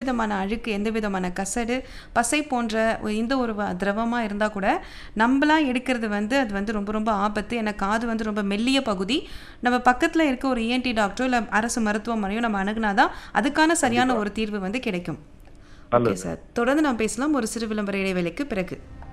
விதமான அழுக்கு எந்த விதமான கசடு பசை போன்ற எந்த ஒரு வ- திரவமா இருந்தா கூட நம்மளா எடுக்கிறது வந்து அது வந்து ரொம்ப ரொம்ப ஆபத்து ஏன்னா காது வந்து ரொம்ப மெல்லிய பகுதி நம்ம பக்கத்துல இருக்க ஒரு இஎன்டி டாக்டரோ இல்ல அரசு மருத்துவமனையோ நம்ம அணுகுனாதான் அதுக்கான சரியான ஒரு தீர்வு வந்து கிடைக்கும் ஓகே நல்லது சார் தொடர்ந்து நாம் பேசலாம் ஒரு சிறு விளம்பர இடைவேளைக்கு பிறகு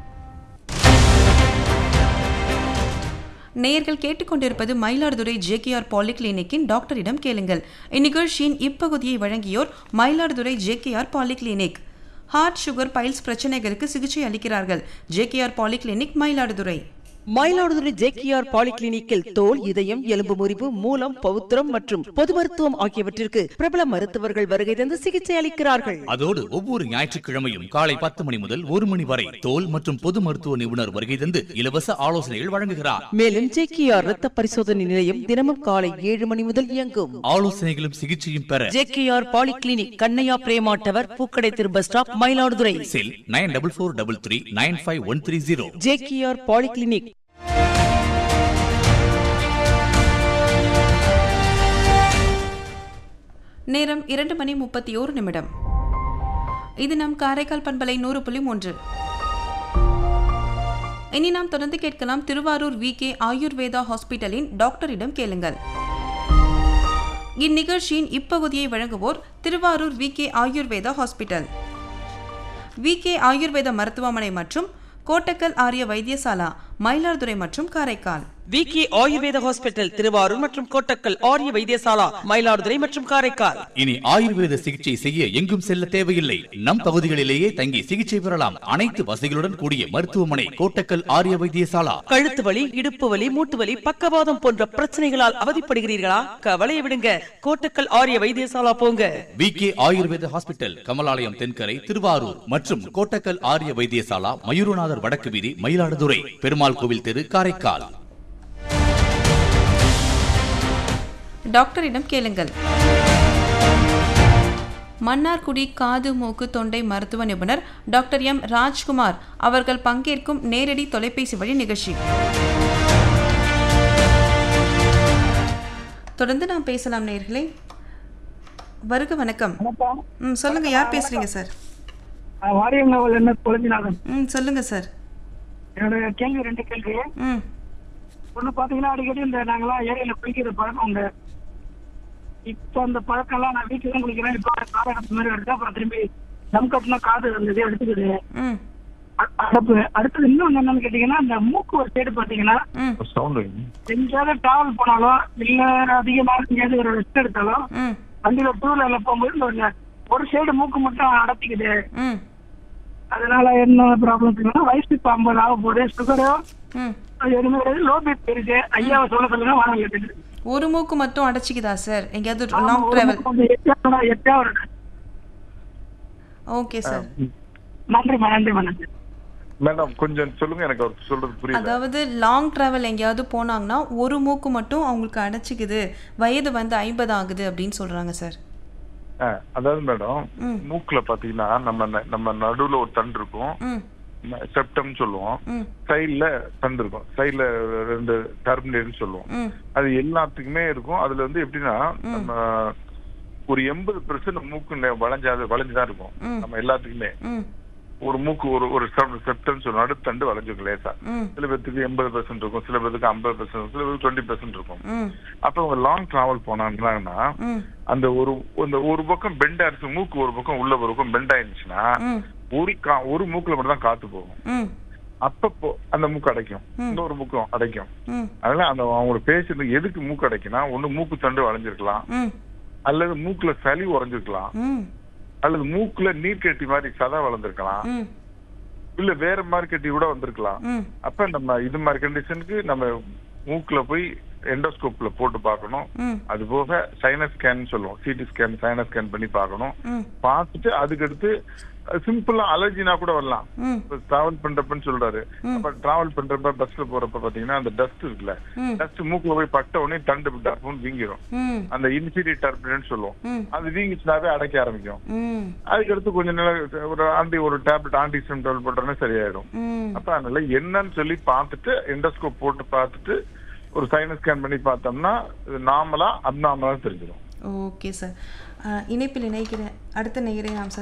நேயர்கள் கேட்டுக்கொண்டிருப்பது மயிலாடுதுறை ஜேகேஆர் பாலிகிளினிக்கின் டாக்டரிடம் கேளுங்கள் இந்நிகழ்ச்சியின் இப்பகுதியை வழங்கியோர் Mayiladuthurai J K R polyclinic heart sugar piles பிரச்சனைகளுக்கு சிகிச்சை அளிக்கிறார்கள் J K R polyclinic Mayiladuthurai Mayiladuthurai J K R பாலிகிளினிக்கில் தோல் இதயம் எலும்பு முறிவு மூலம் பவுத்திரம் மற்றும் பொது மருத்துவம் ஆகியவற்றிற்கு பிரபல மருத்துவர்கள் வருகை தந்து சிகிச்சை அளிக்கிறார்கள் அதோடு ஒவ்வொரு ஞாயிற்றுக்கிழமையும் காலை பத்து மணி முதல் ஒரு மணி வரை தோல் மற்றும் பொது மருத்துவ நிபுணர் வருகை தந்து இலவச ஆலோசனைகள் வழங்குகிறார் மேலும் ஜேகேஆர் ரத்த பரிசோதனை நிலையம் தினமும் காலை ஏழு மணி முதல் இயங்கும் ஆலோசனைகளும் சிகிச்சையும் பெற J K R polyclinic Kannaiya Prema tower பூக்கடை திரு bus stop Mayiladuthurai cell nine double four double three nine five one three zero J K R polyclinic நேரம் இரண்டு மணி முப்பத்தி ஓரு நிமிடம் இது நம் காரைக்கால் பண்பலை நூறு புள்ளி மூன்று இனி நாம் தொடர்ந்து கேட்கலாம் திருவாரூர் வி கே ஆயுர்வேதா ஹாஸ்பிட்டலின் டாக்டரிடம் கேளுங்கள் இந்நிகழ்ச்சியின் இப்பகுதியை வழங்குவோர் Thiruvarur V K Ayurveda hospital V K ஆயுர்வேத மருத்துவமனை மற்றும் கோட்டக்கல் ஆரிய வைத்தியசாலா மயிலாடுதுறை மற்றும் காரைக்கால் விகே ஆயுர்வேத ஹாஸ்பிட்டல் திருவாரூர் மற்றும் கோட்டக்கல் ஆரிய வைத்தியசாலா மயிலாடுதுறை மற்றும் காரைக்கால் இனி ஆயுர்வேத சிகிச்சை செய்ய எங்கும் செல்ல தேவையில்லை நம் பகுதிகளிலேயே தங்கி சிகிச்சை பெறலாம் அனைத்து வசதிகளுடன் கூடிய மருத்துவமனை கோட்டக்கல் ஆரிய வைத்தியசாலா கழுத்து வலி இடுப்பு வலி மூட்டு வலி பக்கவாதம் போன்ற பிரச்சனைகளால் அவதிப்படுகிறீர்களா கவலையை விடுங்க கோட்டக்கல் ஆரிய வைத்தியசாலா போங்க V K Ayurveda hospital Kamalalayam தென்கரை திருவாரூர் மற்றும் கோட்டக்கல் ஆரிய வைத்தியசாலா மயூரநாதர் வடக்கு வீதி மயிலாடுதுறை பெருமாள் கோவில் தெரு காரைக்கால் டாக்டரிடம் கேளுங்கள் மன்னார்குடி காது மூக்கு தொண்டை மருத்துவ நிபுணர் டாக்டர் எம் ராஜ்குமார் அவர்கள் பங்கேற்கும் நேரடி தொலைபேசி வழி நிகழ்ச்சி தொடர்ந்து நாம் பேசலாம் நேர்களே வருக வணக்கம் வணக்கம் ம் சொல்லுங்க யார் பேசுறீங்க சார் ஆ, வாரியம் நாவல் என்ன குழந்தைநாதன் ம் சொல்லுங்க சார் என்னோட கேள்வி ரெண்டு கேள்வி ம் ஒண்ணு பாத்தீங்கன்னா அடிக்கடி இந்த நாங்கெல்லாம் ஏரியில குளிக்கிற பழக்கம் உண்டு இப்ப அந்த பழக்கம் எல்லாம் நான் வீட்டுல தான் குளிக்கிறேன் இப்ப காது அடைப்பு மாதிரி எடுத்து அப்புறம் திரும்பி தம் கட்டினா காது அந்த இது எடுத்துக்குது ம் அ- அடைப்பு அடுத்தது இன்னொன்னு என்னன்னு கேட்டீங்கன்னா இந்த மூக்கு ஒரு சைடு பாத்தீங்கன்னா ம் சவுண்ட் எங்கேயாவது டிராவல் போனாலும் இல்ல அதிகமா எங்கேயாவது ஒரு ரெஸ்ட் எடுத்தாலும் ம் வண்டியில டூ வீலர்ல போகும்போது இந்த ஒரு- ஒரு சைடு மூக்கு மட்டும் அடைச்சிக்குது ம் அதனால என்ன ப்ராப்ளம் வயசு இப்ப ஐம்பது ஆக போகுது சுகரோ ம் அது எதுவுமே கிடையாது லோ பிபி இருக்கு ஐயாவை சொல்ல சொல்லுங்க வாங்க கேட்டுட்டு ஒரு மூக்கு மட்டும் அடைச்சிக்குதா சார் எங்கேயாவது லாங் டிராவல் எட்டாவது ஓகே சார் நன்றிம்மா நன்றிம்மா நன்றி மேடம் கொஞ்சம் சொல்லுங்க எனக்கு அவர் சொல்றது புரியல அதாவது லாங் டிராவல் எங்கேயாவது போனாங்கன்னா ஒரு மூக்கு மட்டும் அவங்களுக்கு அடைச்சிக்குது வயது வந்து ஐம்பது ஆகுது அப்படின்னு சொல்றாங்க சார் ஆ, அதாவது மேடம் ம். மூக்குல பாத்தீங்கன்னா நம்ம ந- நம்ம நடுவுல ஒரு தண்டு இருக்கும் ம் செப்டம் சொல்லுவோம் ம் சைடுல தண்டு இருக்கும் சைடுல ரெண்டு டர்மினேட்னு சொல்லுவோம் ம் அது எல்லாத்துக்குமே இருக்கும் அதுல வந்து எப்படின்னா நம்ம ஒரு எண்பது பெர்சன்ட் மூக்கு நெ- வளைஞ்சாது வளைஞ்சுதான் இருக்கும் ம். நம்ம எல்லாத்துக்குமே ம் ஒரு மூக்கு ஒரு ஒரு செப்டம் சொல்லுவோம் நடுத்தண்டு வளைஞ்சிருக்கும் லேசா ம் சில பேருக்கு எண்பது பெர்சன்ட் இருக்கும் சில பேருக்கு ஐம்பது பெர்சன்ட் சில பேருக்கு டுவெண்ட்டி பெர்சன்ட் இருக்கும் ம் அப்ப அவங்க லாங் டிராவல் போனாங்கன்னா ம் அந்த ஒரு அந்த ஒரு பக்கம் பெண்ட் ஆயிருச்சு மூக்கு ஒரு பக்கம் உள்ள ஒரு பக்கம் பெண்ட் ஆயிருச்சுன்னா ம் ஒரு கா ஒரு மூக்குல மட்டும் தான் காத்து போகும் ம் அப்பப்போ அந்த மூக்கு அடைக்கும் ம். இன்னொரு மூக்கும் அடைக்கும் ம் அதனால அந்த அவங்களோட பேசுறது எதுக்கு மூக்கு அடைக்குன்னா ஒண்ணு மூக்கு தண்டு வளைஞ்சிருக்கலாம் ம் அல்லது மூக்குல சளி உறைஞ்சிருக்கலாம் ம் அல்லது மூக்குல நீர் கட்டி மாதிரி சதை வளர்ந்துருக்கலாம் ம் இல்ல வேற மாதிரி கட்டி கூட வந்திருக்கலாம் ம் அப்ப நம்ம இது மாதிரி கண்டிஷனுக்கு நம்ம மூக்குல போய் எண்டோஸ்கோப்ல போட்டு பார்க்கணும் ம் அது போக சைனஸ் ஸ்கேன் சொல்லுவோம் சிடி ஸ்கேன் சைனஸ் ஸ்கேன் பண்ணி பார்க்கணும் ம் பார்த்துட்டு அதுக்கடுத்து சிம்பிளா அலர்ஜினா கூட வரலாம் ம் டிராவல் பண்றப்பன்னு சொல்றாரு அப்ப டிராவல் பண்றப்ப பஸ்ல போறப்ப பாத்தீங்கன்னா அந்த டஸ்ட் இருக்குல்ல ம். டஸ்ட் மூக்குல போய் பட்ட உடனே தண்டு டப்புன்னு வீங்கிரும் ம் அந்த இன்ஃபீரியர் டர்பினன்ட் சொல்லுவோம் ம். அது வீங்கிச்சுனாவே அடைக்க ஆரம்பிக்கும் ம் அதுக்கடுத்து கொஞ்ச நேரம் ஒரு ஆண்டி ஒரு டேப்லெட் ஆன்டி சிம்டல் போட்டோன்னே சரியாயிடும் ம் அப்ப அதனால என்னன்னு சொல்லி பார்த்துட்டு எண்டோஸ்கோப் போட்டு பார்த்துட்டு ஒரு சைனஸ் ஸ்கேன் பண்ணி பார்த்தோம்னா இது நார்மலா அப்நார்மலா தெரிஞ்சிடும் ஓகே சார் இணைப்பில் இணைக்கிற அடுத்த நேயரை நாம்